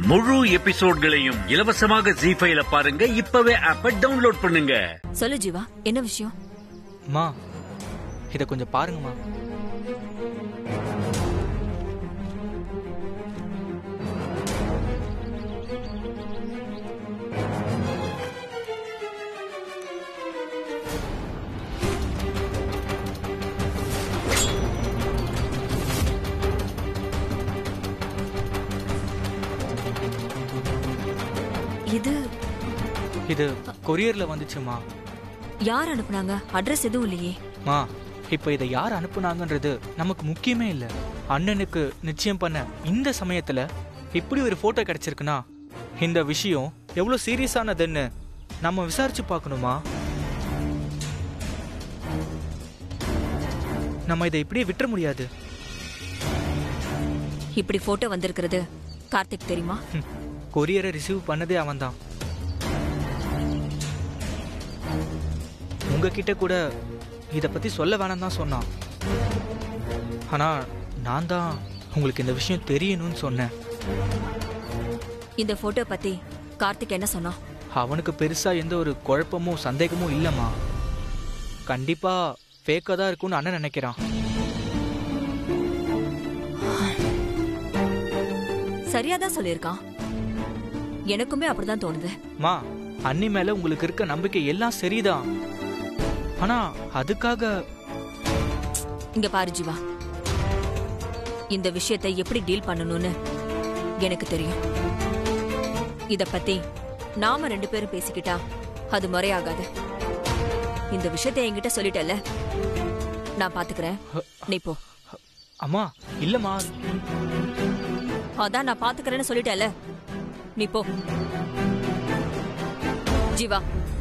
முழு எபிசோட்களையும் இலவசமாக ஜி ஃபைல பாருங்க இப்பவே ஆப்ப டவுன்லோட் பண்ணுங்க சொல்லு ஜீவா என்ன விஷயம் மா இதை கொஞ்சம் பாருங்கம்மா இது இது கொரியர்ல வந்துச்சுமா யார் அனுப்புனாங்க அட்ரஸ் எதுவும் இல்லையே மா இப்போ இதை யார் அனுப்புனாங்கன்றது நமக்கு முக்கியமே இல்லை அண்ணனுக்கு நிச்சயம் பண்ண இந்த சமயத்துல இப்படி ஒரு போட்டோ கிடைச்சிருக்குன்னா இந்த விஷயம் எவ்வளவு சீரியஸானதுன்னு நம்ம விசாரிச்சு பார்க்கணுமா நம்ம இதை இப்படியே விட்டுற முடியாது இப்படி போட்டோ வந்திருக்கிறது கார்த்திக் தெரியுமா ஹம், கொரியரை ரிசீவ் பண்ணதே அவன்தான் உங்ககிட்ட கூட இதை பத்தி சொல்ல வேணாம் தான் சொன்னான் ஆனா நான் தான் உங்களுக்கு இந்த விஷயம் தெரியணும்னு சொன்னேன் இந்த போட்டோ பத்தி கார்த்திக் என்ன சொன்னான் அவனுக்கு பெருசா எந்த ஒரு குழப்பமும் சந்தேகமும் இல்லைம்மா கண்டிப்பா ஃபேக்காக தான் இருக்கும்னு அண்ணன் நினைக்கிறான் சரியாதான் சொல்லியிருக்கான் எனக்குமே அப்படிதான் தோணுது மா அண்ணி மேல உங்களுக்கு இருக்க நம்பிக்கை எல்லாம் சரிதான் ஆனா அதுக்காக இங்க பாரு ஜீவா இந்த விஷயத்தை எப்படி டீல் பண்ணணும்னு எனக்கு தெரியும் இத பத்தி நாம ரெண்டு பேரும் பேசிக்கிட்டா அது முறையாகாது இந்த விஷயத்தை என்கிட்ட சொல்லிட்டல நான் பாத்துக்கிறேன் நீ போ அம்மா இல்லம்மா அதான் நான் பாத்துக்கிறேன்னு சொல்லிட்டேல நீ போ ஜீவா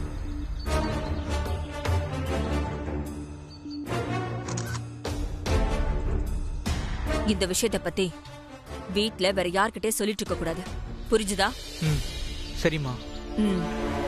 இந்த விஷயத்தை பத்தி வீட்ல வேற யார்கிட்டயே சொல்லிட்டு இருக்க கூடாது புரிஞ்சுதா ம் சரிம்மா ம்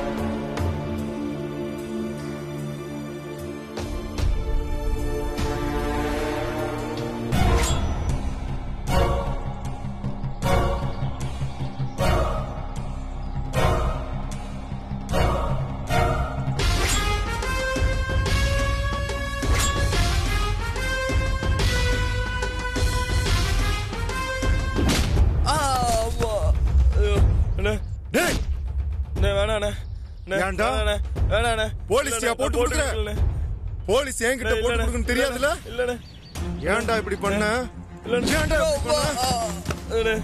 ஆமா. ஐயோ, அண்ணே. டேய் அண்ணே, வேணாம் அண்ணே. அண்ணே, ஏன்டா? வேணாம் அண்ணே. வேணாம் அண்ணே. போலீஸ்யா இல்லண்ணே, போட்டு போட்டு கொடுக்குற? கொடுக்கலண்ணே. போலீஸ் என்கிட்ட அண்ணே, போட்டு இல்லண்ணே. கொடுக்கணும் தெரியாதுல்ல இல்லண்ணே. ஏன்டா இப்படி பண்ண இல்லண்ணே. ஏன்டா இப்படி அப்பா. பண்ண அண்ணே.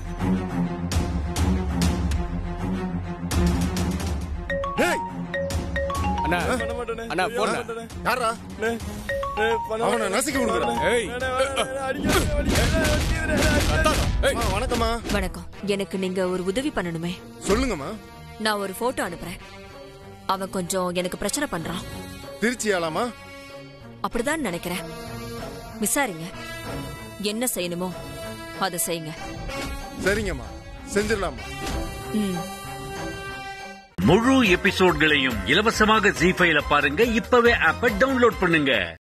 டேய் அண்ணா பண்ண மாட்டேண்ணே. அண்ணா, ஐயோ, போடுண்ணே. மாட்டேண்ணே. யாரா அண்ணே, அண்ணே, பண்ண அவனை மாட்டேண்ணே. நசுக்கி விடுங்கடா. ஏய். வேணாம், வேணாம், வேணாம். அடிக்காதீங்க, அடிக்காதீங்க, அடிக்காதீங்க. ஏய், அம்மா, வணக்கம்மா வணக்கம் எனக்கு நீங்க ஒரு உதவி பண்ணணுமே சொல்லுங்கம்மா நான் ஒரு போட்டோ அனுப்புறேன் அவன் கொஞ்சம் எனக்கு பிரச்சனை பண்றான் திருச்சி ஆளாமா அப்படிதான் நினைக்கிறேன் விசாரிங்க என்ன செய்யணுமோ அதை செய்யுங்க சரிங்கம்மா செஞ்சிடலாமா ம் முழு எபிசோட்களையும் இலவசமாக ஜி ஃபைல பாருங்க இப்பவே ஆப்ப டவுன்லோட் பண்ணுங்க